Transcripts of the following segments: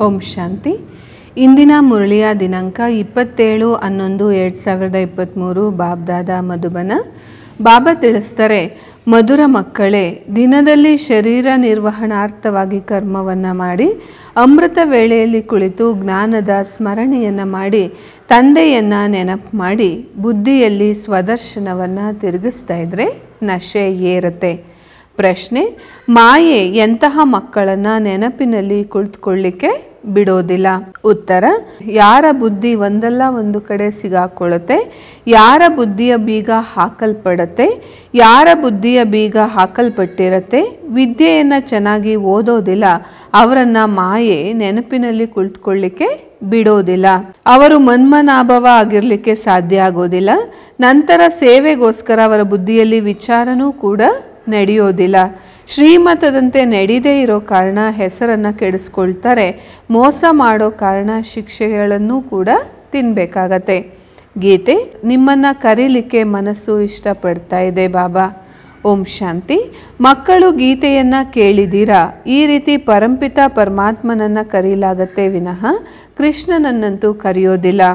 ಓಂ ಶಾಂತಿ ಇಂದಿನ ಮುರಳಿಯ ದಿನಾಂಕ ಇಪ್ಪತ್ತೇಳು ಹನ್ನೊಂದು ಎರಡು ಸಾವಿರದ ಇಪ್ಪತ್ತ್ಮೂರು ಬಾಬ್ದಾದ ಮಧುಬನ ಬಾಬಾ ತಿಳಿಸ್ತಾರೆ ಮಧುರ ಮಕ್ಕಳೇ ದಿನದಲ್ಲಿ ಶರೀರ ನಿರ್ವಹಣಾರ್ಥವಾಗಿ ಕರ್ಮವನ್ನು ಮಾಡಿ ಅಮೃತ ವೇಳೆಯಲ್ಲಿ ಕುಳಿತು ಜ್ಞಾನದ ಸ್ಮರಣೆಯನ್ನು ಮಾಡಿ ತಂದೆಯನ್ನು ನೆನಪು ಮಾಡಿ ಬುದ್ಧಿಯಲ್ಲಿ ಸ್ವದರ್ಶನವನ್ನು ತಿರುಗಿಸ್ತಾ ಇದ್ರೆ ನಶೆ ಏರುತ್ತೆ ಪ್ರಶ್ನೆ ಮಾಯೆ ಎಂತಹ ಮಕ್ಕಳನ್ನ ನೆನಪಿನಲ್ಲಿ ಕುಳಿತುಕೊಳ್ಳಿಕ್ಕೆ ಬಿಡೋದಿಲ್ಲ ಉತ್ತರ ಯಾರ ಬುದ್ಧಿ ಒಂದಲ್ಲ ಒಂದು ಕಡೆ ಸಿಗಾಕೊಳ್ಳುತ್ತೆ ಯಾರ ಬುದ್ಧಿಯ ಬೀಗ ಹಾಕಲ್ಪಡತ್ತೆ ಯಾರ ಬುದ್ಧಿಯ ಬೀಗ ಹಾಕಲ್ಪಟ್ಟಿರತ್ತೆ ವಿದ್ಯೆಯನ್ನು ಚೆನ್ನಾಗಿ ಓದೋದಿಲ್ಲ ಅವರನ್ನ ಮಾಯೆ ನೆನಪಿನಲ್ಲಿ ಕುಳಿತುಕೊಳ್ಳಿಕ್ಕೆ ಬಿಡೋದಿಲ್ಲ ಅವರು ಮನ್ಮನಾಭವ ಆಗಿರ್ಲಿಕ್ಕೆ ಸಾಧ್ಯ ಆಗೋದಿಲ್ಲ ನಂತರ ಸೇವೆಗೋಸ್ಕರ ಅವರ ಬುದ್ಧಿಯಲ್ಲಿ ವಿಚಾರನೂ ಕೂಡ ನಡೆಯೋದಿಲ್ಲ ಶ್ರೀಮತದಂತೆ ನಡೀದೇ ಇರೋ ಕಾರಣ ಹೆಸರನ್ನು ಕೆಡಿಸ್ಕೊಳ್ತಾರೆ ಮೋಸ ಮಾಡೋ ಕಾರಣ ಶಿಕ್ಷೆಗಳನ್ನು ಕೂಡ ತಿನ್ನಬೇಕಾಗತ್ತೆ ಗೀತೆ ನಿಮ್ಮನ್ನು ಕರೀಲಿಕ್ಕೆ ಮನಸ್ಸು ಇಷ್ಟಪಡ್ತಾ ಇದೆ ಬಾಬಾ ಓಂ ಶಾಂತಿ ಮಕ್ಕಳು ಗೀತೆಯನ್ನು ಕೇಳಿದ್ದೀರಾ ಈ ರೀತಿ ಪರಂಪಿತ ಪರಮಾತ್ಮನನ್ನು ಕರೀಲಾಗತ್ತೆ ವಿನಃ ಕೃಷ್ಣನನ್ನಂತೂ ಕರೆಯೋದಿಲ್ಲ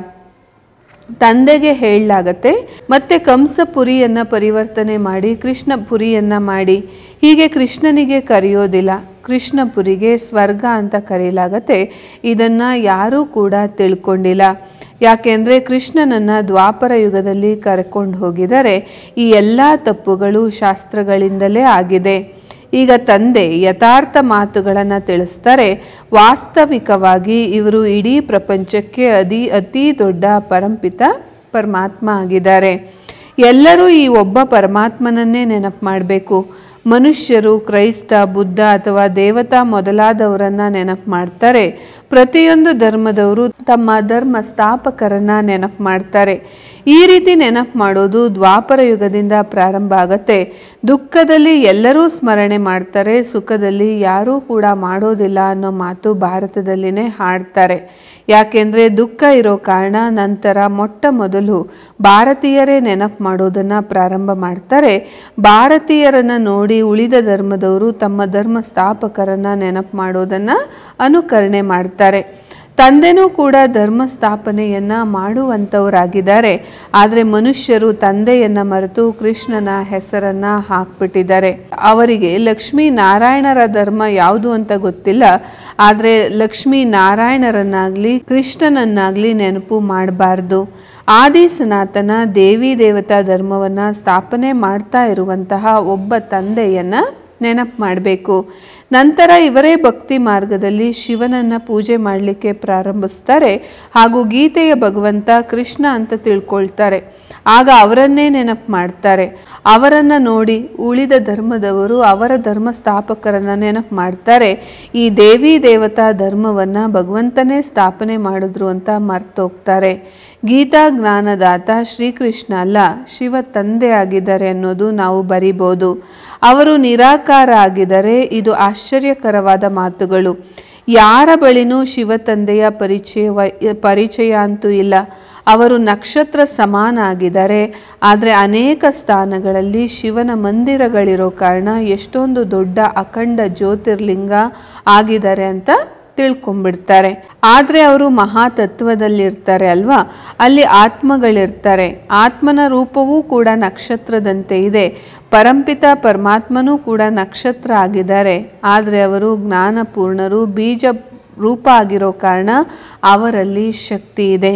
ತಂದೆಗೆ ಹೇಳಲಾಗತ್ತೆ ಮತ್ತೆ ಕಂಸ ಪುರಿಯನ್ನು ಪರಿವರ್ತನೆ ಮಾಡಿ ಕೃಷ್ಣ ಪುರಿಯನ್ನು ಮಾಡಿ ಹೀಗೆ ಕೃಷ್ಣನಿಗೆ ಕರೆಯೋದಿಲ್ಲ ಕೃಷ್ಣಪುರಿಗೆ ಸ್ವರ್ಗ ಅಂತ ಕರೆಯಲಾಗತ್ತೆ ಇದನ್ನು ಯಾರೂ ಕೂಡ ತಿಳ್ಕೊಂಡಿಲ್ಲ ಯಾಕೆಂದರೆ ಕೃಷ್ಣನನ್ನು ದ್ವಾಪರ ಯುಗದಲ್ಲಿ ಕರ್ಕೊಂಡು ಹೋಗಿದರೆ ಈ ಎಲ್ಲ ತಪ್ಪುಗಳು ಶಾಸ್ತ್ರಗಳಿಂದಲೇ ಆಗಿದೆ ಈಗ ತಂದೆ ಯಥಾರ್ಥ ಮಾತುಗಳನ್ನು ತಿಳಿಸ್ತಾರೆ ವಾಸ್ತವಿಕವಾಗಿ ಇವರು ಇಡೀ ಪ್ರಪಂಚಕ್ಕೆ ಅದಿ ಅತಿ ದೊಡ್ಡ ಪರಂಪಿತ ಪರಮಾತ್ಮ ಆಗಿದ್ದಾರೆ ಎಲ್ಲರೂ ಈ ಒಬ್ಬ ಪರಮಾತ್ಮನನ್ನೇ ನೆನಪು ಮಾಡಬೇಕು ಮನುಷ್ಯರು ಕ್ರೈಸ್ತ ಬುದ್ಧ ಅಥವಾ ದೇವತಾ ಮೊದಲಾದವರನ್ನ ನೆನಪು ಮಾಡ್ತಾರೆ ಪ್ರತಿಯೊಂದು ಧರ್ಮದವರು ತಮ್ಮ ಧರ್ಮ ಸ್ಥಾಪಕರನ್ನ ನೆನಪು ಮಾಡ್ತಾರೆ ಈ ರೀತಿ ನೆನಪು ಮಾಡೋದು ದ್ವಾಪರ ಯುಗದಿಂದ ಪ್ರಾರಂಭ ಆಗತ್ತೆ ದುಃಖದಲ್ಲಿ ಎಲ್ಲರೂ ಸ್ಮರಣೆ ಮಾಡ್ತಾರೆ ಸುಖದಲ್ಲಿ ಯಾರೂ ಕೂಡ ಮಾಡೋದಿಲ್ಲ ಅನ್ನೋ ಮಾತು ಭಾರತದಲ್ಲಿನೇ ಹಾಡ್ತಾರೆ ಯಾಕೆಂದರೆ ದುಃಖ ಇರೋ ಕಾರಣ ನಂತರ ಮೊಟ್ಟ ಮೊದಲು ಭಾರತೀಯರೇ ನೆನಪು ಮಾಡೋದನ್ನು ಪ್ರಾರಂಭ ಮಾಡ್ತಾರೆ ಭಾರತೀಯರನ್ನು ನೋಡಿ ಉಳಿದ ಧರ್ಮದವರು ತಮ್ಮ ಧರ್ಮ ಸ್ಥಾಪಕರನ್ನು ನೆನಪು ಮಾಡೋದನ್ನು ಅನುಕರಣೆ ಮಾಡ್ತಾರೆ ತಂದೆನೂ ಕೂಡ ಧರ್ಮ ಸ್ಥಾಪನೆಯನ್ನ ಮಾಡುವಂಥವರಾಗಿದ್ದಾರೆ ಆದರೆ ಮನುಷ್ಯರು ತಂದೆಯನ್ನ ಮರೆತು ಕೃಷ್ಣನ ಹೆಸರನ್ನ ಹಾಕ್ಬಿಟ್ಟಿದ್ದಾರೆ ಅವರಿಗೆ ಲಕ್ಷ್ಮೀ ನಾರಾಯಣರ ಧರ್ಮ ಯಾವುದು ಅಂತ ಗೊತ್ತಿಲ್ಲ ಆದರೆ ಲಕ್ಷ್ಮೀ ನಾರಾಯಣರನ್ನಾಗ್ಲಿ ಕೃಷ್ಣನನ್ನಾಗ್ಲಿ ನೆನಪು ಮಾಡಬಾರ್ದು ಆದಿ ಸನಾತನ ದೇವಿ ದೇವತಾ ಧರ್ಮವನ್ನು ಸ್ಥಾಪನೆ ಮಾಡ್ತಾ ಇರುವಂತಹ ಒಬ್ಬ ತಂದೆಯನ್ನ ನೆನಪು ಮಾಡಬೇಕು ನಂತರ ಇವರೇ ಭಕ್ತಿ ಮಾರ್ಗದಲ್ಲಿ ಶಿವನನ್ನ ಪೂಜೆ ಮಾಡಲಿಕ್ಕೆ ಪ್ರಾರಂಭಿಸ್ತಾರೆ ಹಾಗೂ ಗೀತೆಯ ಭಗವಂತ ಕೃಷ್ಣ ಅಂತ ತಿಳ್ಕೊಳ್ತಾರೆ ಆಗ ಅವರನ್ನೇ ನೆನಪು ಮಾಡ್ತಾರೆ ಅವರನ್ನ ನೋಡಿ ಉಳಿದ ಧರ್ಮದವರು ಅವರ ಧರ್ಮ ಸ್ಥಾಪಕರನ್ನ ನೆನಪು ಮಾಡ್ತಾರೆ ಈ ದೇವಿ ದೇವತಾ ಧರ್ಮವನ್ನ ಭಗವಂತನೇ ಸ್ಥಾಪನೆ ಮಾಡಿದ್ರು ಅಂತ ಮರ್ತೋಗ್ತಾರೆ ಗೀತಾ ಜ್ಞಾನದಾತ ಶ್ರೀಕೃಷ್ಣ ಅಲ್ಲ ಶಿವ ತಂದೆ ಆಗಿದ್ದಾರೆ ಅನ್ನೋದು ನಾವು ಬರಿಬೋದು ಅವರು ನಿರಾಕಾರ ಆಗಿದ್ದಾರೆ ಇದು ಆಶ್ಚರ್ಯಕರವಾದ ಮಾತುಗಳು ಯಾರ ಬಳಿನೂ ಶಿವ ತಂದೆಯ ಪರಿಚಯ ಪರಿಚಯ ಅಂತೂ ಇಲ್ಲ ಅವರು ನಕ್ಷತ್ರ ಸಮಾನ ಆಗಿದ್ದಾರೆ ಆದರೆ ಅನೇಕ ಸ್ಥಾನಗಳಲ್ಲಿ ಶಿವನ ಮಂದಿರಗಳಿರೋ ಕಾರಣ ಎಷ್ಟೊಂದು ದೊಡ್ಡ ಅಖಂಡ ಜ್ಯೋತಿರ್ಲಿಂಗ ಆಗಿದ್ದಾರೆ ಅಂತ ತಿಳ್ಕೊಂಡ್ಬಿಡ್ತಾರೆ ಆದರೆ ಅವರು ಮಹಾತತ್ವದಲ್ಲಿರ್ತಾರೆ ಅಲ್ವಾ ಅಲ್ಲಿ ಆತ್ಮಗಳಿರ್ತಾರೆ ಆತ್ಮನ ರೂಪವೂ ಕೂಡ ನಕ್ಷತ್ರದಂತೆ ಇದೆ ಪರಂಪಿತ ಪರಮಾತ್ಮನೂ ಕೂಡ ನಕ್ಷತ್ರ ಆಗಿದ್ದಾರೆ ಆದರೆ ಅವರು ಜ್ಞಾನಪೂರ್ಣರು ಬೀಜ ರೂಪ ಆಗಿರೋ ಕಾರಣ ಅವರಲ್ಲಿ ಶಕ್ತಿ ಇದೆ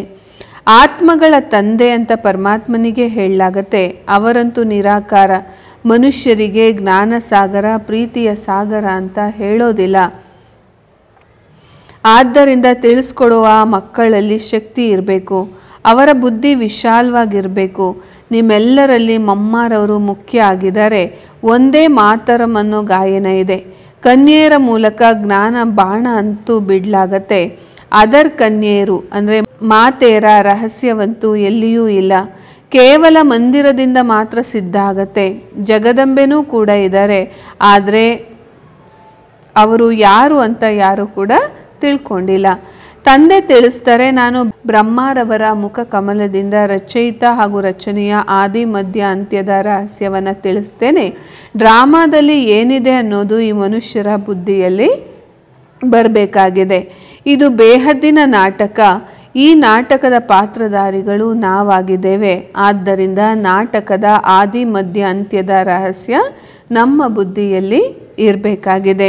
ಆತ್ಮಗಳ ತಂದೆ ಅಂತ ಪರಮಾತ್ಮನಿಗೆ ಹೇಳಲಾಗತ್ತೆ ಅವರಂತೂ ನಿರಾಕಾರ ಮನುಷ್ಯರಿಗೆ ಜ್ಞಾನ ಸಾಗರ ಪ್ರೀತಿಯ ಸಾಗರ ಅಂತ ಹೇಳೋದಿಲ್ಲ ಆದ್ದರಿಂದ ತಿಳಿಸ್ಕೊಡುವ ಮಕ್ಕಳಲ್ಲಿ ಶಕ್ತಿ ಇರಬೇಕು ಅವರ ಬುದ್ಧಿ ವಿಶಾಲವಾಗಿರಬೇಕು ನಿಮ್ಮೆಲ್ಲರಲ್ಲಿ ಮಮ್ಮಾರವರು ಮುಖ್ಯ ಆಗಿದ್ದಾರೆ ಒಂದೇ ಮಾತರಂ ಅನ್ನೋ ಗಾಯನ ಇದೆ ಕನ್ಯೆಯರ ಮೂಲಕ ಜ್ಞಾನ ಬಾಣ ಅಂತೂ ಬಿಡ್ಲಾಗತ್ತೆ ಅದರ್ ಕನ್ಯೆಯರು ಅಂದರೆ ಮಾತೇರ ರಹಸ್ಯವಂತೂ ಎಲ್ಲಿಯೂ ಇಲ್ಲ ಕೇವಲ ಮಂದಿರದಿಂದ ಮಾತ್ರ ಸಿದ್ಧ ಆಗತ್ತೆ ಜಗದಂಬೆನೂ ಕೂಡ ಇದ್ದಾರೆ ಆದರೆ ಅವರು ಯಾರು ಅಂತ ಯಾರು ಕೂಡ ತಿಳ್ಕೊಂಡಿಲ್ಲ ತಂದೆ ತಿಳಿಸ್ತಾರೆ ನಾನು ಬ್ರಹ್ಮಾರವರ ಮುಖ ಕಮಲದಿಂದ ರಚಯಿತ ಹಾಗೂ ರಚನೆಯ ಆದಿ ಮಧ್ಯ ಅಂತ್ಯದ ರಹಸ್ಯವನ್ನು ತಿಳಿಸ್ತೇನೆ ಡ್ರಾಮಾದಲ್ಲಿ ಏನಿದೆ ಅನ್ನೋದು ಈ ಮನುಷ್ಯರ ಬುದ್ಧಿಯಲ್ಲಿ ಬರಬೇಕಾಗಿದೆ ಇದು ಬೇಹದ್ದಿನ ನಾಟಕ ಈ ನಾಟಕದ ಪಾತ್ರಧಾರಿಗಳು ನಾವಾಗಿದ್ದೇವೆ ಆದ್ದರಿಂದ ನಾಟಕದ ಆದಿ ಮಧ್ಯ ಅಂತ್ಯದ ರಹಸ್ಯ ನಮ್ಮ ಬುದ್ಧಿಯಲ್ಲಿ ಇರಬೇಕಾಗಿದೆ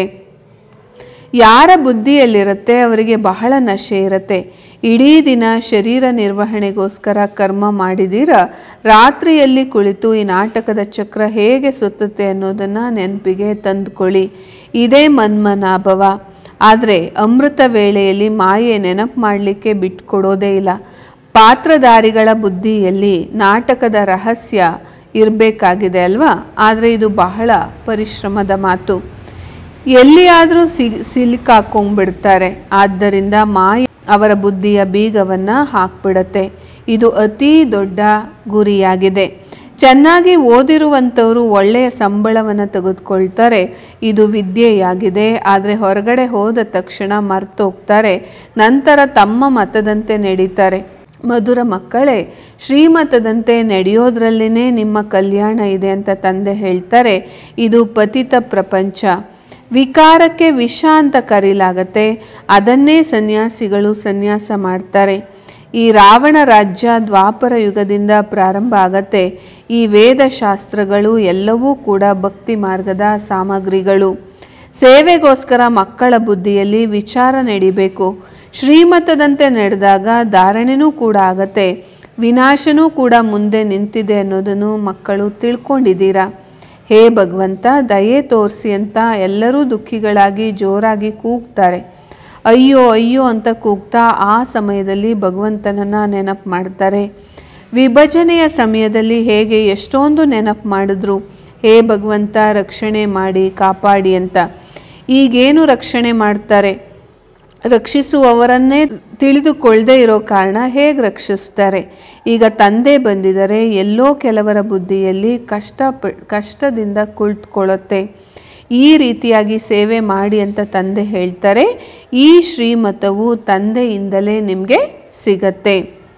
ಯಾರ ಬುದ್ಧಿಯಲ್ಲಿರುತ್ತೆ ಅವರಿಗೆ ಬಹಳ ನಶೆ ಇರುತ್ತೆ ಇಡೀ ದಿನ ಶರೀರ ನಿರ್ವಹಣೆಗೋಸ್ಕರ ಕರ್ಮ ಮಾಡಿದಿರ ರಾತ್ರಿಯಲ್ಲಿ ಕುಳಿತು ಈ ನಾಟಕದ ಚಕ್ರ ಹೇಗೆ ಸುತ್ತುತ್ತೆ ಅನ್ನೋದನ್ನು ನೆನಪಿಗೆ ತಂದುಕೊಳ್ಳಿ ಇದೇ ಮನ್ಮನಾಭವ ಆದರೆ ಅಮೃತ ವೇಳೆಯಲ್ಲಿ ಮಾಯೆ ನೆನಪು ಮಾಡಲಿಕ್ಕೆ ಬಿಟ್ಕೊಡೋದೇ ಇಲ್ಲ ಪಾತ್ರಧಾರಿಗಳ ಬುದ್ಧಿಯಲ್ಲಿ ನಾಟಕದ ರಹಸ್ಯ ಇರಬೇಕಾಗಿದೆ ಅಲ್ವಾ ಆದರೆ ಇದು ಬಹಳ ಪರಿಶ್ರಮದ ಮಾತು ಎಲ್ಲಿಯಾದರೂ ಸಿ ಸಿಲುಕಾಕೊಂಡ್ಬಿಡ್ತಾರೆ ಆದ್ದರಿಂದ ಮಾಯ ಅವರ ಬುದ್ಧಿಯ ಬೀಗವನ್ನು ಹಾಕ್ಬಿಡತ್ತೆ ಇದು ಅತೀ ದೊಡ್ಡ ಗುರಿಯಾಗಿದೆ ಚೆನ್ನಾಗಿ ಓದಿರುವಂಥವರು ಒಳ್ಳೆಯ ಸಂಬಳವನ್ನು ತೆಗೆದುಕೊಳ್ತಾರೆ ಇದು ವಿದ್ಯೆಯಾಗಿದೆ ಆದರೆ ಹೊರಗಡೆ ಹೋದ ತಕ್ಷಣ ಮರ್ತೋಗ್ತಾರೆ ನಂತರ ತಮ್ಮ ಮತದಂತೆ ನಡೀತಾರೆ ಮಧುರ ಮಕ್ಕಳೇ ಶ್ರೀಮತದಂತೆ ನಡೆಯೋದ್ರಲ್ಲಿನೇ ನಿಮ್ಮ ಕಲ್ಯಾಣ ಇದೆ ಅಂತ ತಂದೆ ಹೇಳ್ತಾರೆ ಇದು ಪತಿತ ಪ್ರಪಂಚ ವಿಕಾರಕ್ಕೆ ವಿಷ ಅಂತ ಕರೀಲಾಗತ್ತೆ ಅದನ್ನೇ ಸನ್ಯಾಸಿಗಳು ಸನ್ಯಾಸ ಮಾಡ್ತಾರೆ ಈ ರಾವಣ ರಾಜ್ಯ ದ್ವಾಪರ ಯುಗದಿಂದ ಪ್ರಾರಂಭ ಆಗತ್ತೆ ಈ ವೇದಶಾಸ್ತ್ರಗಳು ಎಲ್ಲವೂ ಕೂಡ ಭಕ್ತಿ ಮಾರ್ಗದ ಸಾಮಗ್ರಿಗಳು ಸೇವೆಗೋಸ್ಕರ ಮಕ್ಕಳ ಬುದ್ಧಿಯಲ್ಲಿ ವಿಚಾರ ನಡಿಬೇಕು ಶ್ರೀಮತದಂತೆ ನಡೆದಾಗ ಧಾರಣೆನೂ ಕೂಡ ಆಗತ್ತೆ ವಿನಾಶನೂ ಕೂಡ ಮುಂದೆ ನಿಂತಿದೆ ಅನ್ನೋದನ್ನು ಮಕ್ಕಳು ತಿಳ್ಕೊಂಡಿದ್ದೀರಾ ಹೇ ಭಗವಂತ ದಯೆ ತೋರಿಸಿ ಅಂತ ಎಲ್ಲರೂ ದುಃಖಿಗಳಾಗಿ ಜೋರಾಗಿ ಕೂಗ್ತಾರೆ ಅಯ್ಯೋ ಅಯ್ಯೋ ಅಂತ ಕೂಗ್ತಾ ಆ ಸಮಯದಲ್ಲಿ ಭಗವಂತನನ್ನು ನೆನಪು ಮಾಡ್ತಾರೆ ವಿಭಜನೆಯ ಸಮಯದಲ್ಲಿ ಹೇಗೆ ಎಷ್ಟೊಂದು ನೆನಪು ಮಾಡಿದ್ರು ಹೇ ಭಗವಂತ ರಕ್ಷಣೆ ಮಾಡಿ ಕಾಪಾಡಿ ಅಂತ ಈಗೇನು ರಕ್ಷಣೆ ಮಾಡ್ತಾರೆ ರಕ್ಷಿಸುವವರನ್ನೇ ತಿಳಿದುಕೊಳ್ಳದೆ ಇರೋ ಕಾರಣ ಹೇಗೆ ರಕ್ಷಿಸ್ತಾರೆ ಈಗ ತಂದೆ ಬಂದಿದ್ದಾರೆ ಎಲ್ಲೋ ಕೆಲವರ ಬುದ್ಧಿಯಲ್ಲಿ ಕಷ್ಟ ಪ- ಕಷ್ಟದಿಂದ ಕುಳಿತುಕೊಳ್ಳುತ್ತೆ ಈ ರೀತಿಯಾಗಿ ಸೇವೆ ಮಾಡಿ ಅಂತ ತಂದೆ ಹೇಳ್ತಾರೆ ಈ ಶ್ರೀಮತವು ತಂದೆಯಿಂದಲೇ ನಿಮಗೆ ಸಿಗತ್ತೆ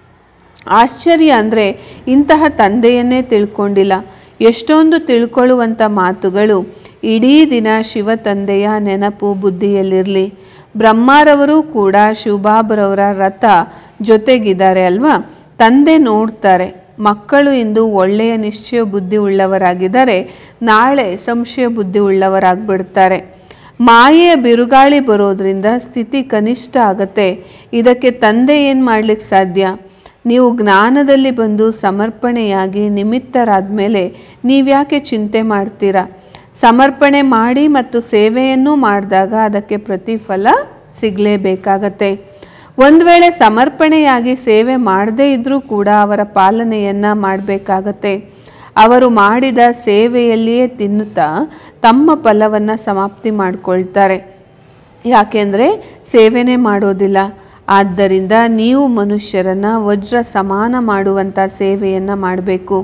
ಆಶ್ಚರ್ಯ ಅಂದರೆ ಇಂತಹ ತಂದೆಯನ್ನೇ ತಿಳ್ಕೊಂಡಿಲ್ಲ ಎಷ್ಟೊಂದು ತಿಳ್ಕೊಳ್ಳುವಂಥ ಮಾತುಗಳು ಇಡೀ ದಿನ ಶಿವ ತಂದೆಯ ನೆನಪು ಬುದ್ಧಿಯಲ್ಲಿರಲಿ ಬ್ರಹ್ಮಾರವರು ಕೂಡ ಶಿವಬಾಬರವರ ರಥ ಜೊತೆಗಿದ್ದಾರೆ ಅಲ್ವಾ ತಂದೆ ನೋಡ್ತಾರೆ ಮಕ್ಕಳು ಇಂದು ಒಳ್ಳೆಯ ನಿಶ್ಚಯ ಬುದ್ಧಿ ಉಳ್ಳವರಾಗಿದ್ದಾರೆ ನಾಳೆ ಸಂಶಯ ಬುದ್ಧಿ ಉಳ್ಳವರಾಗ್ಬಿಡ್ತಾರೆ ಮಾಯೆಯ ಬಿರುಗಾಳಿ ಬರೋದ್ರಿಂದ ಸ್ಥಿತಿ ಕನಿಷ್ಠ ಆಗತ್ತೆ ಇದಕ್ಕೆ ತಂದೆ ಏನು ಮಾಡ್ಲಿಕ್ಕೆ ಸಾಧ್ಯ ನೀವು ಜ್ಞಾನದಲ್ಲಿ ಬಂದು ಸಮರ್ಪಣೆಯಾಗಿ ನಿಮಿತ್ತರಾದ ಮೇಲೆ ನೀವ್ಯಾಕೆ ಚಿಂತೆ ಮಾಡ್ತೀರಾ ಸಮರ್ಪಣೆ ಮಾಡಿ ಮತ್ತು ಸೇವೆಯನ್ನು ಮಾಡಿದಾಗ ಅದಕ್ಕೆ ಪ್ರತಿಫಲ ಸಿಗಲೇಬೇಕಾಗತ್ತೆ ಒಂದು ವೇಳೆ ಸಮರ್ಪಣೆಯಾಗಿ ಸೇವೆ ಮಾಡದೇ ಇದ್ದರೂ ಕೂಡ ಅವರ ಪಾಲನೆಯನ್ನು ಮಾಡಬೇಕಾಗತ್ತೆ ಅವರು ಮಾಡಿದ ಸೇವೆಯಲ್ಲಿಯೇ ತಿನ್ನುತ್ತಾ ತಮ್ಮ ಫಲವನ್ನು ಸಮಾಪ್ತಿ ಮಾಡಿಕೊಳ್ತಾರೆ ಯಾಕೆಂದರೆ ಸೇವೆನೇ ಮಾಡೋದಿಲ್ಲ ಆದ್ದರಿಂದ ನೀವು ಮನುಷ್ಯರನ್ನು ವಜ್ರ ಸಮಾನ ಮಾಡುವಂಥ ಸೇವೆಯನ್ನು ಮಾಡಬೇಕು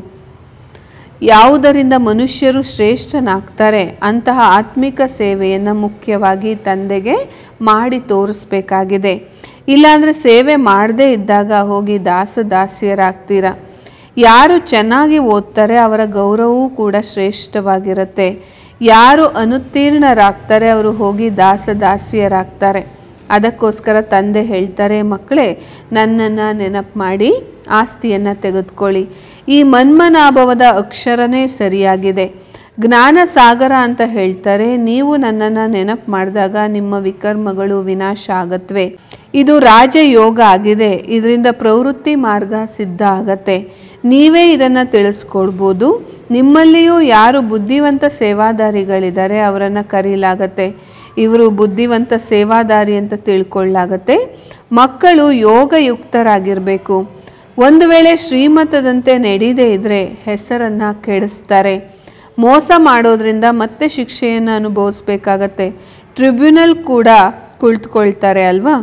ಯಾವುದರಿಂದ ಮನುಷ್ಯರು ಶ್ರೇಷ್ಠನಾಗ್ತಾರೆ ಅಂತಹ ಆತ್ಮಿಕ ಸೇವೆಯನ್ನು ಮುಖ್ಯವಾಗಿ ತಂದೆಗೆ ಮಾಡಿ ತೋರಿಸ್ಬೇಕಾಗಿದೆ ಇಲ್ಲಾಂದರೆ ಸೇವೆ ಮಾಡದೇ ಇದ್ದಾಗ ಹೋಗಿ ದಾಸ ದಾಸಿಯರಾಗ್ತೀರ ಯಾರು ಚೆನ್ನಾಗಿ ಓದ್ತಾರೆ ಅವರ ಗೌರವವೂ ಕೂಡ ಶ್ರೇಷ್ಠವಾಗಿರುತ್ತೆ ಯಾರು ಅನುತ್ತೀರ್ಣರಾಗ್ತಾರೆ ಅವರು ಹೋಗಿ ದಾಸ ದಾಸಿಯರಾಗ್ತಾರೆ ಅದಕ್ಕೋಸ್ಕರ ತಂದೆ ಹೇಳ್ತಾರೆ ಮಕ್ಕಳೇ ನನ್ನನ್ನು ನೆನಪು ಮಾಡಿ ಆಸ್ತಿಯನ್ನು ತೆಗೆದುಕೊಳ್ಳಿ ಈ ಮನ್ಮನಾಭವದ ಅಕ್ಷರನೇ ಸರಿಯಾಗಿದೆ ಜ್ಞಾನ ಸಾಗರ ಅಂತ ಹೇಳ್ತಾರೆ ನೀವು ನನ್ನನ್ನು ನೆನಪು ಮಾಡಿದಾಗ ನಿಮ್ಮ ವಿಕರ್ಮಗಳು ವಿನಾಶ ಆಗತ್ವೆ ಇದು ರಾಜಯೋಗ ಆಗಿದೆ ಇದರಿಂದ ಪ್ರವೃತ್ತಿ ಮಾರ್ಗ ಸಿದ್ಧ ಆಗತ್ತೆ ನೀವೇ ಇದನ್ನು ತಿಳಿಸ್ಕೊಡ್ಬೋದು ನಿಮ್ಮಲ್ಲಿಯೂ ಯಾರು ಬುದ್ಧಿವಂತ ಸೇವಾದಾರಿಗಳಿದ್ದಾರೆ ಅವರನ್ನು ಕರೀಲಾಗತ್ತೆ ಇವರು ಬುದ್ಧಿವಂತ ಸೇವಾದಾರಿ ಅಂತ ತಿಳ್ಕೊಳ್ಳಾಗತ್ತೆ ಮಕ್ಕಳು ಯೋಗಯುಕ್ತರಾಗಿರಬೇಕು ಒಂದು ವೇಳೆ ಶ್ರೀಮತದಂತೆ ನಡೀದೇ ಇದ್ದರೆ ಹೆಸರನ್ನು ಕೆಡಿಸ್ತಾರೆ ಮೋಸ ಮಾಡೋದ್ರಿಂದ ಮತ್ತೆ ಶಿಕ್ಷೆಯನ್ನು ಅನುಭವಿಸ್ಬೇಕಾಗತ್ತೆ ಟ್ರಿಬ್ಯುನಲ್ ಕೂಡ ಕುಳಿತುಕೊಳ್ತಾರೆ ಅಲ್ವಾ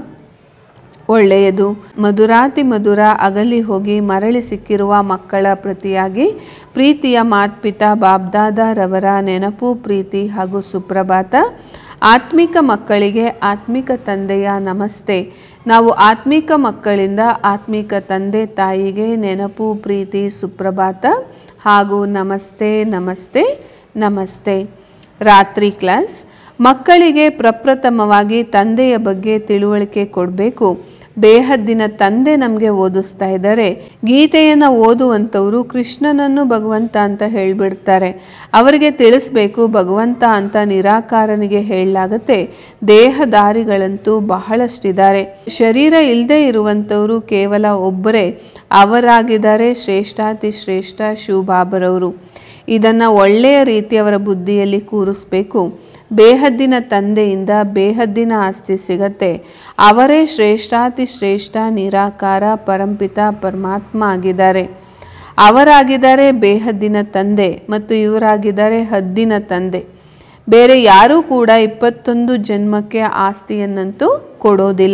ಒಳ್ಳೆಯದು ಮಧುರಾತಿ ಮಧುರ ಅಗಲಿ ಹೋಗಿ ಮರಳಿ ಸಿಕ್ಕಿರುವ ಮಕ್ಕಳ ಪ್ರತಿಯಾಗಿ ಪ್ರೀತಿಯ ಮಾತ್ಪಿತಾ ಬಾಬ್ದಾದಾರವರ ನೆನಪು ಪ್ರೀತಿ ಹಾಗೂ ಸುಪ್ರಭಾತ ಆತ್ಮಿಕ ಮಕ್ಕಳಿಗೆ ಆತ್ಮಿಕ ತಂದೆಯ ನಮಸ್ತೆ ನಾವು ಆತ್ಮಿಕ ಮಕ್ಕಳಿಂದ ಆತ್ಮಿಕ ತಂದೆ ತಾಯಿಗೆ ನೆನಪು ಪ್ರೀತಿ ಸುಪ್ರಭಾತ ಹಾಗೂ ನಮಸ್ತೆ ನಮಸ್ತೆ ನಮಸ್ತೆ ರಾತ್ರಿ ಕ್ಲಾಸ್ ಮಕ್ಕಳಿಗೆ ಪ್ರಪ್ರಥಮವಾಗಿ ತಂದೆಯ ಬಗ್ಗೆ ತಿಳುವಳಿಕೆ ಕೊಡಬೇಕು ಬೇಹದ್ದಿನ ತಂದೆ ನಮಗೆ ಓದಿಸ್ತಾ ಇದ್ದಾರೆ ಗೀತೆಯನ್ನು ಓದುವಂಥವರು ಕೃಷ್ಣನನ್ನು ಭಗವಂತ ಅಂತ ಹೇಳಿಬಿಡ್ತಾರೆ ಅವರಿಗೆ ತಿಳಿಸ್ಬೇಕು ಭಗವಂತ ಅಂತ ನಿರಾಕಾರನಿಗೆ ಹೇಳಲಾಗತ್ತೆ ದೇಹದಾರಿಗಳಂತೂ ಬಹಳಷ್ಟಿದ್ದಾರೆ ಶರೀರ ಇಲ್ಲದೆ ಇರುವಂಥವರು ಕೇವಲ ಒಬ್ಬರೇ ಅವರಾಗಿದ್ದಾರೆ ಶ್ರೇಷ್ಠಾತಿ ಶ್ರೇಷ್ಠ ಶಿವಬಾಬರವರು ಇದನ್ನು ಒಳ್ಳೆಯ ರೀತಿ ಅವರ ಬುದ್ಧಿಯಲ್ಲಿ ಕೂರಿಸ್ಬೇಕು ಬೇಹದ್ದಿನ ತಂದೆಯಿಂದ ಬೇಹದ್ದಿನ ಆಸ್ತಿ ಸಿಗತ್ತೆ ಅವರೇ ಶ್ರೇಷ್ಠಾತಿ ಶ್ರೇಷ್ಠ ನಿರಾಕಾರ ಪರಂಪಿತ ಪರಮಾತ್ಮ ಆಗಿದ್ದಾರೆ ಅವರಾಗಿದ್ದಾರೆ ಬೇಹದ್ದಿನ ತಂದೆ ಮತ್ತು ಇವರಾಗಿದ್ದಾರೆ ಹದ್ದಿನ ತಂದೆ ಬೇರೆ ಯಾರೂ ಕೂಡ ಇಪ್ಪತ್ತೊಂದು ಜನ್ಮಕ್ಕೆ ಆಸ್ತಿಯನ್ನಂತೂ ಕೊಡೋದಿಲ್ಲ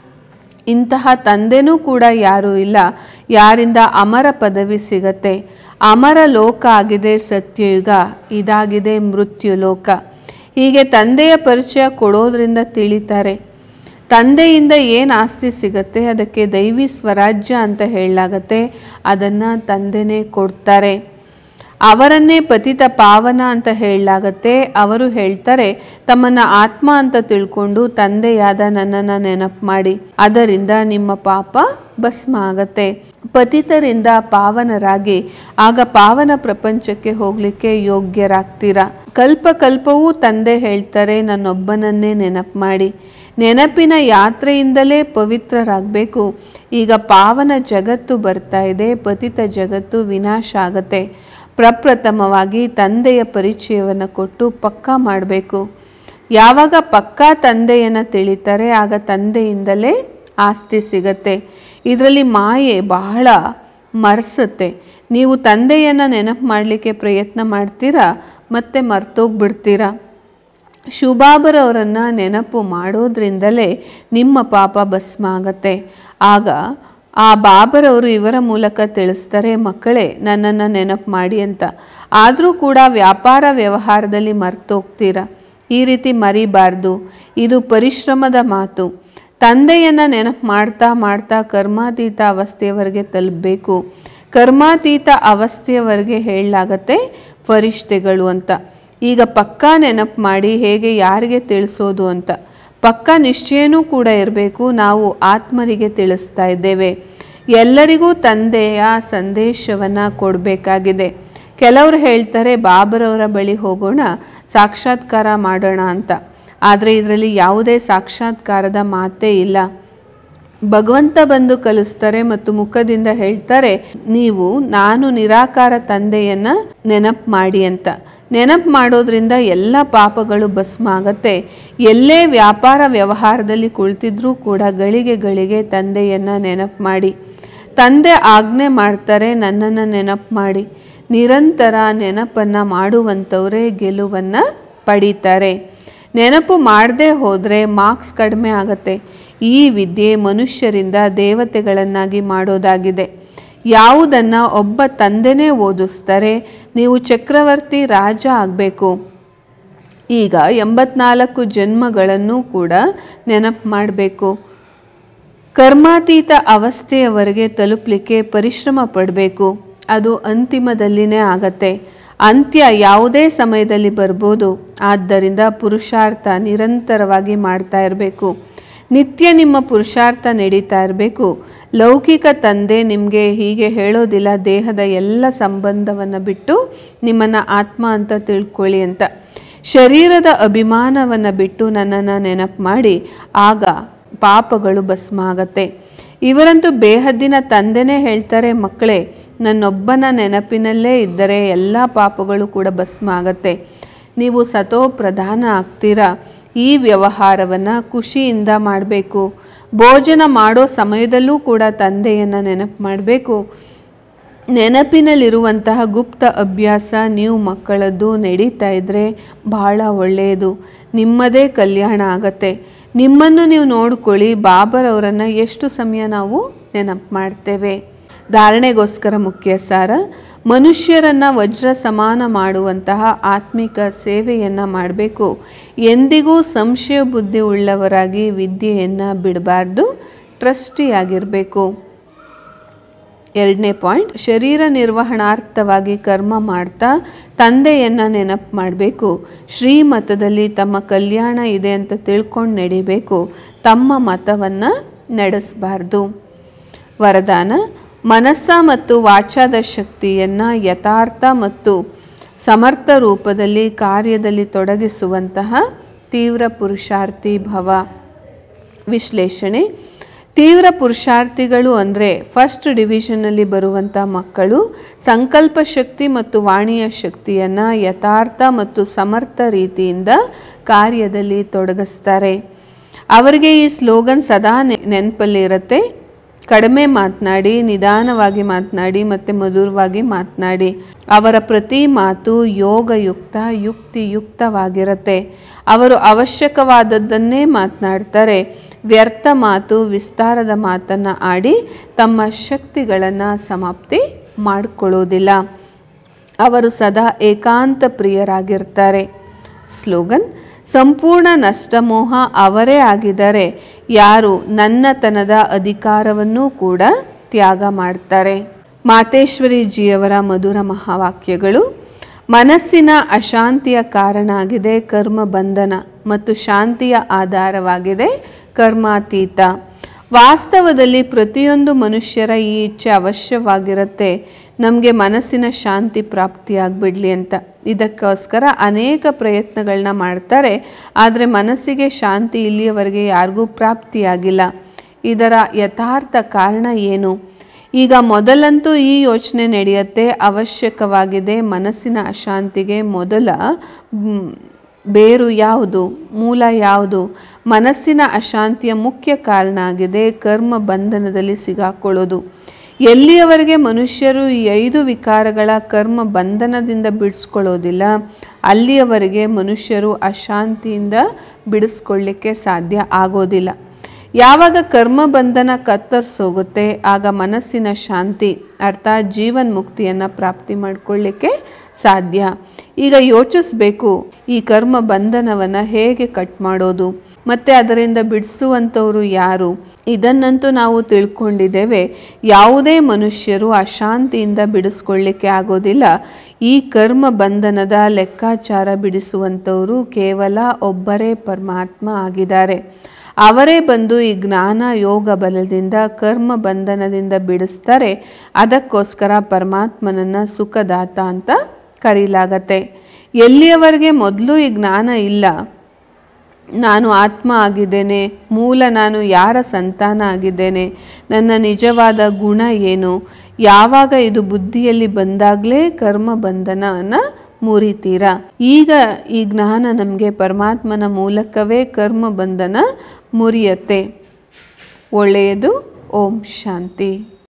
ಇಂತಹ ತಂದೆನೂ ಕೂಡ ಯಾರೂ ಇಲ್ಲ ಯಾರಿಂದ ಅಮರ ಪದವಿ ಸಿಗತ್ತೆ ಅಮರ ಲೋಕ ಆಗಿದೆ ಸತ್ಯಯುಗ ಇದಾಗಿದೆ ಮೃತ್ಯು ಲೋಕ ಹೀಗೆ ತಂದೆಯ ಪರಿಚಯ ಕೊಡೋದ್ರಿಂದ ತಿಳಿತಾರೆ ತಂದೆಯಿಂದ ಏನು ಆಸ್ತಿ ಸಿಗತ್ತೆ ಅದಕ್ಕೆ ದೈವಿ ಸ್ವರಾಜ್ಯ ಅಂತ ಹೇಳಲಾಗತ್ತೆ ಅದನ್ನು ತಂದೆನೇ ಕೊಡ್ತಾರೆ ಅವರನ್ನೇ ಪತಿತ ಪಾವನ ಅಂತ ಹೇಳಲಾಗತ್ತೆ ಅವರು ಹೇಳ್ತಾರೆ ತಮ್ಮನ್ನ ಆತ್ಮ ಅಂತ ತಿಳ್ಕೊಂಡು ತಂದೆಯಾದ ನನ್ನನ್ನು ನೆನಪು ಮಾಡಿ ಅದರಿಂದ ನಿಮ್ಮ ಪಾಪ ಭಸ್ಮ ಆಗತ್ತೆ ಪತಿತರಿಂದ ಪಾವನರಾಗಿ ಆಗ ಪಾವನ ಪ್ರಪಂಚಕ್ಕೆ ಹೋಗ್ಲಿಕ್ಕೆ ಯೋಗ್ಯರಾಗ್ತೀರಾ ಕಲ್ಪ ಕಲ್ಪವೂ ತಂದೆ ಹೇಳ್ತಾರೆ ನನ್ನೊಬ್ಬನನ್ನೇ ನೆನಪು ಮಾಡಿ ನೆನಪಿನ ಯಾತ್ರೆಯಿಂದಲೇ ಪವಿತ್ರರಾಗಬೇಕು ಈಗ ಪಾವನ ಜಗತ್ತು ಬರ್ತಾ ಇದೆ ಪತಿತ ಜಗತ್ತು ವಿನಾಶ ಆಗತ್ತೆ ಪ್ರಪ್ರಥಮವಾಗಿ ತಂದೆಯ ಪರಿಚಯವನ್ನು ಕೊಟ್ಟು ಪಕ್ಕಾ ಮಾಡಬೇಕು ಯಾವಾಗ ಪಕ್ಕಾ ತಂದೆಯನ್ನು ತಿಳಿತಾರೆ ಆಗ ತಂದೆಯಿಂದಲೇ ಆಸ್ತಿ ಸಿಗತ್ತೆ ಇದರಲ್ಲಿ ಮಾಯೆ ಬಹಳ ಮರೆಸುತ್ತೆ ನೀವು ತಂದೆಯನ್ನು ನೆನಪು ಮಾಡಲಿಕ್ಕೆ ಪ್ರಯತ್ನ ಮಾಡ್ತೀರಾ ಮತ್ತೆ ಮರ್ತೋಗ್ಬಿಡ್ತೀರಾ ಶುಭಾಬರವರನ್ನು ನೆನಪು ಮಾಡೋದ್ರಿಂದಲೇ ನಿಮ್ಮ ಪಾಪ ಭಸ್ಮ ಆಗತ್ತೆ ಆಗ ಆ ಬಾಬರವರು ಇವರ ಮೂಲಕ ತಿಳಿಸ್ತಾರೆ ಮಕ್ಕಳೇ ನನ್ನನ್ನು ನೆನಪು ಮಾಡಿ ಅಂತ ಆದರೂ ಕೂಡ ವ್ಯಾಪಾರ ವ್ಯವಹಾರದಲ್ಲಿ ಮರ್ತೋಗ್ತೀರಾ ಈ ರೀತಿ ಮರಿಬಾರ್ದು ಇದು ಪರಿಶ್ರಮದ ಮಾತು ತಂದೆಯನ್ನು ನೆನಪು ಮಾಡ್ತಾ ಮಾಡ್ತಾ ಕರ್ಮಾತೀತ ಅವಸ್ಥೆಯವರೆಗೆ ತಲುಪಬೇಕು ಕರ್ಮಾತೀತ ಅವಸ್ಥೆಯವರೆಗೆ ಹೇಳಲಾಗತ್ತೆ ಫರಿಷ್ಠೆಗಳು ಅಂತ ಈಗ ಪಕ್ಕಾ ನೆನಪು ಮಾಡಿ ಹೇಗೆ ಯಾರಿಗೆ ತಿಳಿಸೋದು ಅಂತ ಪಕ್ಕ ನಿಶ್ಚಯನೂ ಕೂಡ ಇರಬೇಕು ನಾವು ಆತ್ಮರಿಗೆ ತಿಳಿಸ್ತಾ ಇದ್ದೇವೆ ಎಲ್ಲರಿಗೂ ತಂದೆಯ ಸಂದೇಶವನ್ನು ಕೊಡಬೇಕಾಗಿದೆ ಕೆಲವರು ಹೇಳ್ತಾರೆ ಬಾಬರವರ ಬಳಿ ಹೋಗೋಣ ಸಾಕ್ಷಾತ್ಕಾರ ಮಾಡೋಣ ಅಂತ ಆದರೆ ಇದರಲ್ಲಿ ಯಾವುದೇ ಸಾಕ್ಷಾತ್ಕಾರದ ಮಾತೇ ಇಲ್ಲ ಭಗವಂತ ಬಂದು ಕಲಿಸ್ತಾರೆ ಮತ್ತು ಮುಖದಿಂದ ಹೇಳ್ತಾರೆ ನೀವು ನಾನು ನಿರಾಕಾರ ತಂದೆಯನ್ನ ನೆನಪು ಮಾಡಿ ಅಂತ ನೆನಪು ಮಾಡೋದ್ರಿಂದ ಎಲ್ಲ ಪಾಪಗಳು ಭಸ್ಮ ಆಗತ್ತೆ ಎಲ್ಲೇ ವ್ಯಾಪಾರ ವ್ಯವಹಾರದಲ್ಲಿ ಕುಳಿತಿದ್ರೂ ಕೂಡ ಗಳಿಗೆ ಗಳಿಗೆ ತಂದೆಯನ್ನ ನೆನಪು ಮಾಡಿ ತಂದೆ ಆಜ್ಞೆ ಮಾಡ್ತಾರೆ ನನ್ನನ್ನು ನೆನಪು ಮಾಡಿ ನಿರಂತರ ನೆನಪನ್ನು ಮಾಡುವಂಥವರೇ ಗೆಲುವನ್ನು ಪಡೀತಾರೆ ನೆನಪು ಮಾಡದೆ ಹೋದರೆ ಮಾರ್ಕ್ಸ್ ಕಡಿಮೆ ಆಗತ್ತೆ ಈ ವಿದ್ಯೆ ಮನುಷ್ಯರಿಂದ ದೇವತೆಗಳನ್ನಾಗಿ ಮಾಡೋದಾಗಿದೆ ಯಾವುದನ್ನು ಒಬ್ಬ ತಂದೆನೇ ಓದಿಸ್ತಾರೆ ನೀವು ಚಕ್ರವರ್ತಿ ರಾಜ ಆಗಬೇಕು ಈಗ ಎಂಬತ್ನಾಲ್ಕು ಜನ್ಮಗಳನ್ನು ಕೂಡ ನೆನಪು ಮಾಡಬೇಕು ಕರ್ಮಾತೀತ ಅವಸ್ಥೆಯವರೆಗೆ ತಲುಪಲಿಕ್ಕೆ ಪರಿಶ್ರಮ ಪಡಬೇಕು ಅದು ಅಂತಿಮದಲ್ಲಿನೇ ಆಗತ್ತೆ ಅಂತ್ಯ ಯಾವುದೇ ಸಮಯದಲ್ಲಿ ಬರ್ಬೋದು ಆದ್ದರಿಂದ ಪುರುಷಾರ್ಥ ನಿರಂತರವಾಗಿ ಮಾಡ್ತಾ ಇರಬೇಕು ನಿತ್ಯ ನಿಮ್ಮ ಪುರುಷಾರ್ಥ ನಡೀತಾ ಇರಬೇಕು ಲೌಕಿಕ ತಂದೆ ನಿಮಗೆ ಹೀಗೆ ಹೇಳೋದಿಲ್ಲ ದೇಹದ ಎಲ್ಲ ಸಂಬಂಧವನ್ನು ಬಿಟ್ಟು ನಿಮ್ಮನ್ನು ಆತ್ಮ ಅಂತ ತಿಳ್ಕೊಳ್ಳಿ ಅಂತ ಶರೀರದ ಅಭಿಮಾನವನ್ನು ಬಿಟ್ಟು ನನ್ನನ್ನು ನೆನಪು ಮಾಡಿ ಆಗ ಪಾಪಗಳು ಭಸ್ಮ ಆಗತ್ತೆ ಇವರಂತೂ ಬೇಹದ್ದಿನ ತಂದೆನೇ ಹೇಳ್ತಾರೆ ಮಕ್ಕಳೇ ನನ್ನೊಬ್ಬನ ನೆನಪಿನಲ್ಲೇ ಇದ್ದರೆ ಎಲ್ಲ ಪಾಪಗಳು ಕೂಡ ಭಸ್ಮ ಆಗತ್ತೆ ನೀವು ಸತೋ ಪ್ರಧಾನ ಆಗ್ತೀರಾ ಈ ವ್ಯವಹಾರವನ್ನು ಖುಷಿಯಿಂದ ಮಾಡಬೇಕು ಭೋಜನ ಮಾಡೋ ಸಮಯದಲ್ಲೂ ಕೂಡ ತಂದೆಯನ್ನು ನೆನಪು ಮಾಡಬೇಕು ನೆನಪಿನಲ್ಲಿರುವಂತಹ ಗುಪ್ತ ಅಭ್ಯಾಸ ನೀವು ಮಕ್ಕಳದ್ದು ನಡೀತಾ ಇದ್ದರೆ ಬಹಳ ಒಳ್ಳೆಯದು ನಿಮ್ಮದೇ ಕಲ್ಯಾಣ ಆಗತ್ತೆ ನಿಮ್ಮನ್ನು ನೀವು ನೋಡ್ಕೊಳ್ಳಿ ಬಾಬರವರನ್ನು ಎಷ್ಟು ಸಮಯ ನಾವು ನೆನಪು ಮಾಡ್ತೇವೆ ಧಾರಣೆಗೋಸ್ಕರ ಮುಖ್ಯ ಸಾರ ಮನುಷ್ಯರನ್ನು ವಜ್ರ ಸಮಾನ ಮಾಡುವಂತಹ ಆತ್ಮಿಕ ಸೇವೆಯನ್ನು ಮಾಡಬೇಕು ಎಂದಿಗೂ ಸಂಶಯ ಬುದ್ಧಿ ಉಳ್ಳವರಾಗಿ ವಿದ್ಯೆಯನ್ನು ಬಿಡಬಾರ್ದು ಟ್ರಸ್ಟಿಯಾಗಿರಬೇಕು ಎರಡನೇ ಪಾಯಿಂಟ್ ಶರೀರ ನಿರ್ವಹಣಾರ್ಥವಾಗಿ ಕರ್ಮ ಮಾಡ್ತಾ ತಂದೆಯನ್ನು ನೆನಪು ಮಾಡಬೇಕು ಶ್ರೀಮತದಲ್ಲಿ ತಮ್ಮ ಕಲ್ಯಾಣ ಇದೆ ಅಂತ ತಿಳ್ಕೊಂಡು ನಡಿಬೇಕು ತಮ್ಮ ಮತವನ್ನು ನಡೆಸಬಾರ್ದು ವರದಾನ ಮನಸ್ಸ ಮತ್ತು ವಾಚಾದ ಶಕ್ತಿಯನ್ನು ಯಥಾರ್ಥ ಮತ್ತು ಸಮರ್ಥ ರೂಪದಲ್ಲಿ ಕಾರ್ಯದಲ್ಲಿ ತೊಡಗಿಸುವಂತಹ ತೀವ್ರ ಪುರುಷಾರ್ಥಿ ಭವ ವಿಶ್ಲೇಷಣೆ ತೀವ್ರ ಪುರುಷಾರ್ಥಿಗಳು ಅಂದರೆ ಫಸ್ಟ್ ಡಿವಿಷನ್ನಲ್ಲಿ ಬರುವಂಥ ಮಕ್ಕಳು ಸಂಕಲ್ಪ ಶಕ್ತಿ ಮತ್ತು ವಾಣಿಯ ಶಕ್ತಿಯನ್ನು ಯಥಾರ್ಥ ಮತ್ತು ಸಮರ್ಥ ರೀತಿಯಿಂದ ಕಾರ್ಯದಲ್ಲಿ ತೊಡಗಿಸ್ತಾರೆ ಅವರಿಗೆ ಈ ಸ್ಲೋಗನ್ ಸದಾ ನೆ ನೆನಪಲ್ಲಿರುತ್ತೆ ಕಡಿಮೆ ಮಾತನಾಡಿ ನಿಧಾನವಾಗಿ ಮಾತನಾಡಿ ಮತ್ತು ಮಧುರವಾಗಿ ಮಾತನಾಡಿ ಅವರ ಪ್ರತಿ ಮಾತು ಯೋಗಯುಕ್ತ ಯುಕ್ತಿಯುಕ್ತವಾಗಿರುತ್ತೆ ಅವರು ಅವಶ್ಯಕವಾದದ್ದನ್ನೇ ಮಾತನಾಡ್ತಾರೆ ವ್ಯರ್ಥ ಮಾತು ವಿಸ್ತಾರದ ಮಾತನ್ನು ಆಡಿ ತಮ್ಮ ಶಕ್ತಿಗಳನ್ನು ಸಮಾಪ್ತಿ ಮಾಡಿಕೊಳ್ಳೋದಿಲ್ಲ ಅವರು ಸದಾ ಏಕಾಂತ ಪ್ರಿಯರಾಗಿರ್ತಾರೆ ಸ್ಲೋಗನ್ ಸಂಪೂರ್ಣ ನಷ್ಟಮೋಹ ಅವರೇ ಆಗಿದ್ದಾರೆ ಯಾರು ನನ್ನತನದ ಅಧಿಕಾರವನ್ನೂ ಕೂಡ ತ್ಯಾಗ ಮಾಡ್ತಾರೆ ಮಾತೇಶ್ವರಿ ಜಿಯವರ ಮಧುರ ಮಹಾವಾಕ್ಯಗಳು ಮನಸ್ಸಿನ ಅಶಾಂತಿಯ ಕಾರಣ ಆಗಿದೆ ಕರ್ಮ ಬಂಧನ ಮತ್ತು ಶಾಂತಿಯ ಆಧಾರವಾಗಿದೆ ಕರ್ಮಾತೀತ ವಾಸ್ತವದಲ್ಲಿ ಪ್ರತಿಯೊಂದು ಮನುಷ್ಯರ ಈ ಇಚ್ಛೆ ಅವಶ್ಯವಾಗಿರುತ್ತೆ ನಮಗೆ ಮನಸ್ಸಿನ ಶಾಂತಿ ಪ್ರಾಪ್ತಿಯಾಗ್ಬಿಡ್ಲಿ ಅಂತ ಇದಕ್ಕೋಸ್ಕರ ಅನೇಕ ಪ್ರಯತ್ನಗಳನ್ನ ಮಾಡ್ತಾರೆ ಆದರೆ ಮನಸ್ಸಿಗೆ ಶಾಂತಿ ಇಲ್ಲಿಯವರೆಗೆ ಯಾರಿಗೂ ಪ್ರಾಪ್ತಿಯಾಗಿಲ್ಲ ಇದರ ಯಥಾರ್ಥ ಕಾರಣ ಏನು ಈಗ ಮೊದಲಂತೂ ಈ ಯೋಚನೆ ನಡೆಯುತ್ತೆ ಅವಶ್ಯಕವಾಗಿದೆ ಮನಸ್ಸಿನ ಅಶಾಂತಿಗೆ ಮೊದಲ ಮ್, ಬೇರು ಯಾವುದು ಮೂಲ ಯಾವುದು ಮನಸ್ಸಿನ ಅಶಾಂತಿಯ ಮುಖ್ಯ ಕಾರಣ ಆಗಿದೆ ಕರ್ಮ ಬಂಧನದಲ್ಲಿ ಸಿಗಾಕೊಳ್ಳೋದು ಎಲ್ಲಿಯವರೆಗೆ ಮನುಷ್ಯರು ಈ ಐದು ವಿಕಾರಗಳ ಕರ್ಮ ಬಂಧನದಿಂದ ಬಿಡಿಸ್ಕೊಳ್ಳೋದಿಲ್ಲ ಅಲ್ಲಿಯವರೆಗೆ ಮನುಷ್ಯರು ಅಶಾಂತಿಯಿಂದ ಬಿಡಿಸ್ಕೊಳ್ಳಿಕ್ಕೆ ಸಾಧ್ಯ ಆಗೋದಿಲ್ಲ ಯಾವಾಗ ಕರ್ಮ ಬಂಧನ ಕತ್ತರಿಸೋಗುತ್ತೆ ಆಗ ಮನಸ್ಸಿನ ಶಾಂತಿ ಅರ್ಥಾತ್ ಜೀವನ್ ಮುಕ್ತಿಯನ್ನು ಪ್ರಾಪ್ತಿ ಮಾಡ್ಕೊಳ್ಳಿಕ್ಕೆ ಸಾಧ್ಯ ಈಗ ಯೋಚಿಸ್ಬೇಕು ಈ ಕರ್ಮ ಬಂಧನವನ್ನು ಹೇಗೆ ಕಟ್ ಮಾಡೋದು ಮತ್ತು ಅದರಿಂದ ಬಿಡಿಸುವಂಥವ್ರು ಯಾರು ಇದನ್ನಂತೂ ನಾವು ತಿಳ್ಕೊಂಡಿದ್ದೇವೆ ಯಾವುದೇ ಮನುಷ್ಯರು ಅಶಾಂತಿಯಿಂದ ಬಿಡಿಸ್ಕೊಳ್ಳಿಕ್ಕೆ ಆಗೋದಿಲ್ಲ ಈ ಕರ್ಮ ಬಂಧನದ ಲೆಕ್ಕಾಚಾರ ಬಿಡಿಸುವಂಥವರು ಕೇವಲ ಒಬ್ಬರೇ ಪರಮಾತ್ಮ ಆಗಿದ್ದಾರೆ ಅವರೇ ಬಂದು ಈ ಜ್ಞಾನ ಯೋಗ ಬಲದಿಂದ ಕರ್ಮ ಬಂಧನದಿಂದ ಬಿಡಿಸ್ತಾರೆ ಅದಕ್ಕೋಸ್ಕರ ಪರಮಾತ್ಮನನ್ನು ಸುಖದಾತ ಅಂತ ಕರೀಲಾಗತ್ತೆ ಎಲ್ಲಿಯವರೆಗೆ ಮೊದಲು ಈ ಜ್ಞಾನ ಇಲ್ಲ ನಾನು ಆತ್ಮ ಆಗಿದ್ದೇನೆ ಮೂಲ ನಾನು ಯಾರ ಸಂತಾನ ಆಗಿದ್ದೇನೆ ನನ್ನ ನಿಜವಾದ ಗುಣ ಏನು ಯಾವಾಗ ಇದು ಬುದ್ಧಿಯಲ್ಲಿ ಬಂದಾಗಲೇ ಕರ್ಮ ಬಂಧನವನ್ನು ಮುರಿತೀರಾ ಈಗ ಈ ಜ್ಞಾನ ನಮಗೆ ಪರಮಾತ್ಮನ ಮೂಲಕವೇ ಕರ್ಮ ಬಂಧನ ಮುರಿಯತ್ತೆ ಒಳ್ಳೆಯದು ಓಂ ಶಾಂತಿ